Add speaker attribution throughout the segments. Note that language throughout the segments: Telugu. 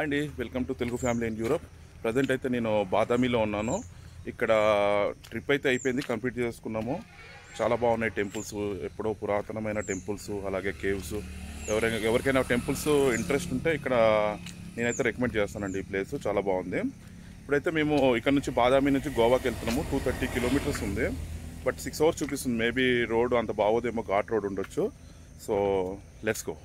Speaker 1: అండి welcome to Telugu family in Europe present అయితే నేను బాదామిలో ఉన్నాను ఇక్కడ ట్రిప్ అయితే అయిపోయింది కంప్లీట్ చేసుకున్నాము చాలా బాగున్నాయి టెంపుల్స్ ఎప్పుడో పురాతనమైన టెంపుల్స్ అలాగే కేవ్స్ ఎవరైనా ఎవరికైనా టెంపుల్స్ ఇంట్రెస్ట్ ఉంటే ఇక్కడ నేనైతే రికమెండ్ చేస్తానండి ఈ ప్లేస్ చాలా బాగుంది ఇప్పుడైతే మేము ఇక్కడ నుంచి బాదామి నుంచి గోవాకి వెళ్తున్నాము టూ థర్టీ కిలోమీటర్స్ ఉంది బట్ సిక్స్ అవర్స్ చూపిస్తుంది మేబీ రోడ్ అంత బాగోదేమో ఘాట్ రోడ్ ఉండొచ్చు సో లెట్స్ గో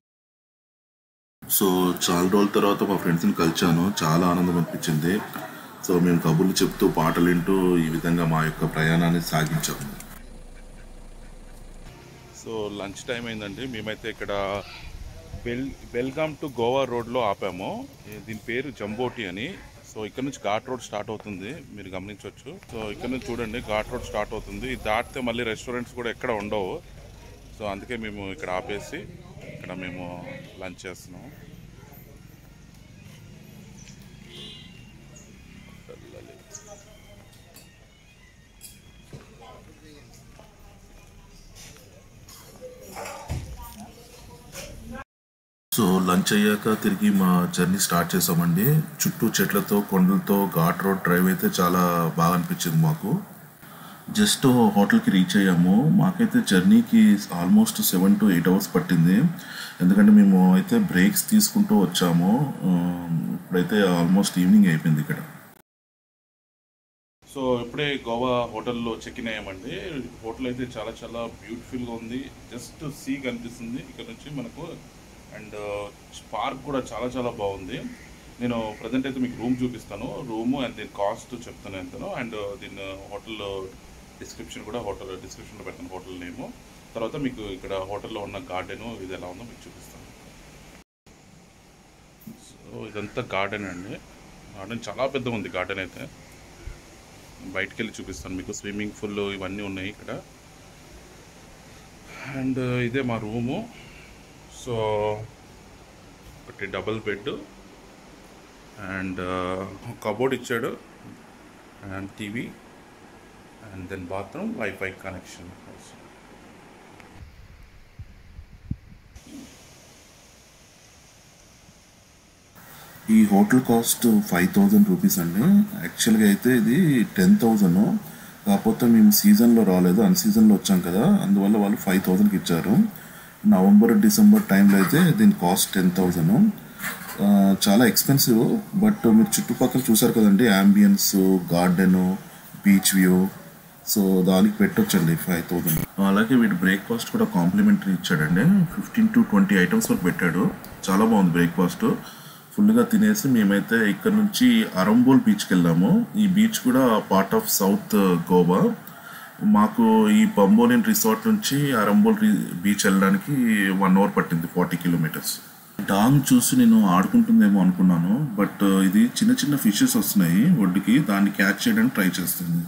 Speaker 2: సో చాలా రోజుల తర్వాత మా ఫ్రెండ్స్ని కలిశాను చాలా ఆనందం అనిపించింది సో మేము కబుర్లు చెప్తూ పాటలు వింటూ ఈ విధంగా మా యొక్క ప్రయాణాన్ని సాగించాము
Speaker 1: సో లంచ్ టైం అయిందండి మేమైతే ఇక్కడ బెల్ బెల్గామ్ టు గోవా రోడ్లో ఆపాము ఈ- దీని పేరు జంబోటి అని సో ఇక్కడ నుంచి ఘాట్ రోడ్ స్టార్ట్ అవుతుంది మీరు గమనించవచ్చు సో ఇక్కడ నుంచి చూడండి ఘాట్ రోడ్ స్టార్ట్ అవుతుంది ఇది దాటితే మళ్ళీ రెస్టారెంట్స్ కూడా ఎక్కడ ఉండవు సో అందుకే మేము ఇక్కడ ఆపేసి ఇక్కడ మేము లంచ్ చేస్తున్నాము
Speaker 2: సో లంచ్ అయ్యాక తిరిగి మా జర్నీ స్టార్ట్ చేసామండి చుట్టూ చెట్లతో కొండలతో ఘాట్ రోడ్ డ్రైవ్ అయితే చాలా బాగా అనిపించింది మాకు జస్ట్ హోటల్కి రీచ్ అయ్యాము మాకైతే జర్నీకి almost seven to eight hours పట్టింది ఎందుకంటే మేము అయితే బ్రేక్స్ తీసుకుంటూ వచ్చాము ఆ, ఇప్పుడైతే ఆల్మోస్ట్ ఈవినింగ్ అయిపోయింది ఇక్కడ
Speaker 1: సో ఇప్పుడే గోవా హోటల్లో చెక్ ఇన్ అయ్యామండి హోటల్ అయితే చాలా చాలా బ్యూటిఫుల్గా ఉంది జస్ట్ సీ కనిపిస్తుంది ఇక్కడ నుంచి మనకు అండ్ పార్క్ కూడా చాలా చాలా బాగుంది నేను ప్రజెంట్ అయితే మీకు రూమ్ చూపిస్తాను రూము అండ్ దీని కాస్ట్ చెప్తాను ఎంతనో అండ్ దీని హోటల్ డిస్క్రిప్షన్ కూడా హోటల్ డిస్క్రిప్షన్లో పెడతాను హోటల్ నేము తర్వాత మీకు ఇక్కడ హోటల్లో ఉన్న గార్డెను ఇది ఎలా ఉందో మీకు చూపిస్తాను సో ఇదంతా గార్డెన్ అండి గార్డెన్ చాలా పెద్దగా ఉంది గార్డెన్ అయితే బయటికి వెళ్ళి చూపిస్తాను మీకు స్విమ్మింగ్ పూల్ ఇవన్నీ ఉన్నాయి ఇక్కడ అండ్ ఇదే మా రూము సో ఒకటి డబుల్ బెడ్ అండ్ కబోర్డ్ ఇచ్చాడు and TV and then bathroom wifi connection
Speaker 2: ఈ hotel cost five thousand rupees అండి యాక్చువల్గా అయితే ఇది టెన్ థౌజండ్ కాకపోతే మేము సీజన్లో రాలేదు అన్ సీజన్లో వచ్చాం కదా అందువల్ల వాళ్ళు ఫైవ్ థౌజండ్కి ఇచ్చారు నవంబర్ డిసెంబర్ టైంలో అయితే దీని కాస్ట్ టెన్ థౌజండ్ చాలా ఎక్స్పెన్సివ్ బట్ మీరు చుట్టుపక్కల చూసారు కదండి ambience garden beach view so దానికి పెట్టొచ్చండి ఫైవ్ థౌజండ్ అలాగే వీటి బ్రేక్ఫాస్ట్ కూడా కాంప్లిమెంటరీ ఇచ్చాడండి ఫిఫ్టీన్ టు ట్వంటీ ఐటమ్స్ వరకు పెట్టాడు చాలా బాగుంది బ్రేక్ఫాస్ట్ ఫుల్గా తినేసి మేమైతే ఇక్కడ నుంచి అరంబోల్ బీచ్కి వెళ్ళాము ఈ బీచ్ కూడా పార్ట్ ఆఫ్ సౌత్ గోవా మాకు ఈ పంబోలిన్ రిసార్ట్ నుంచి అరంబోల్ రి- బీచ్ వెళ్ళడానికి వన్ అవర్ పట్టింది ఫార్టీ కిలోమీటర్స్ డాంగ్ చూసి నేను ఆడుకుంటుందేమో అనుకున్నాను బట్ ఇది చిన్న చిన్న ఫిషెస్ వస్తున్నాయి ఒడ్డుకి దాన్ని క్యాచ్ చేయడానికి ట్రై చేస్తుంది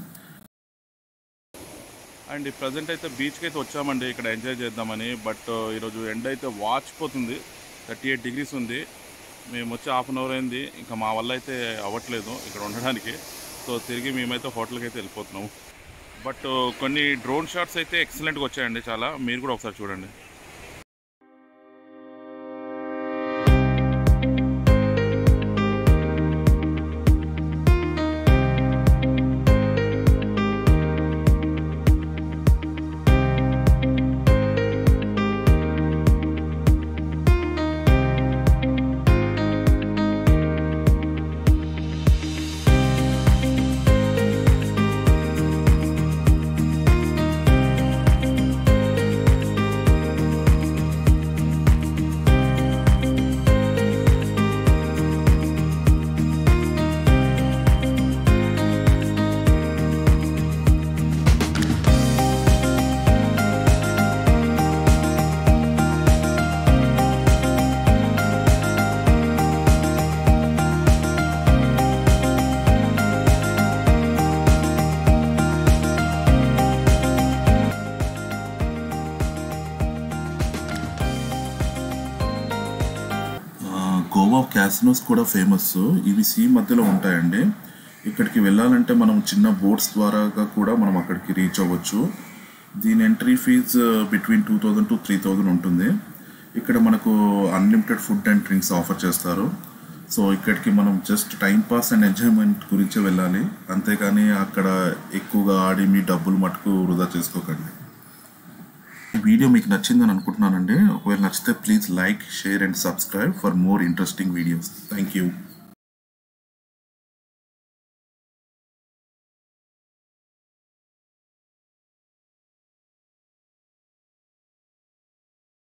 Speaker 1: అండ్ ప్రజెంట్ అయితే బీచ్కి అయితే వచ్చామండి ఇక్కడ ఎంజాయ్ చేద్దామని బట్ ఈరోజు ఎండ అయితే వాచిపోతుంది థర్టీ ఎయిట్ డిగ్రీస్ ఉంది మేము వచ్చి హాఫ్ అన్ అవర్ అయింది ఇంకా మా వల్ల అయితే అవ్వట్లేదు ఇక్కడ ఉండడానికి సో తిరిగి మేమైతే హోటల్కి అయితే వెళ్ళిపోతున్నాము బట్ కొన్ని డ్రోన్ షాట్స్ అయితే ఎక్సలెంట్గా వచ్చాయండి చాలా మీరు కూడా ఒకసారి చూడండి
Speaker 2: ఆ, గోవా క్యాసినోస్ కూడా ఫేమస్ ఇవి సీ మధ్యలో ఉంటాయండి ఇక్కడికి వెళ్ళాలంటే మనం చిన్న బోట్స్ ద్వారా కూడా మనం అక్కడికి రీచ్ అవ్వచ్చు దీని entry fee between two thousand to three thousand ఉంటుంది ఇక్కడ మనకు unlimited food and drinks offer చేస్తారు సో ఇక్కడికి మనం just time pass and enjoyment గురించే వెళ్ళాలి అంతేగాని అక్కడ ఎక్కువగా ఆడి మీ డబ్బులు మటుకు వృధా చేసుకోకండి ఈ వీడియో మీకు నచ్చిందని అనుకుంటున్నానండి ఒకవేళ నచ్చితే please like share and subscribe for more interesting videos thank you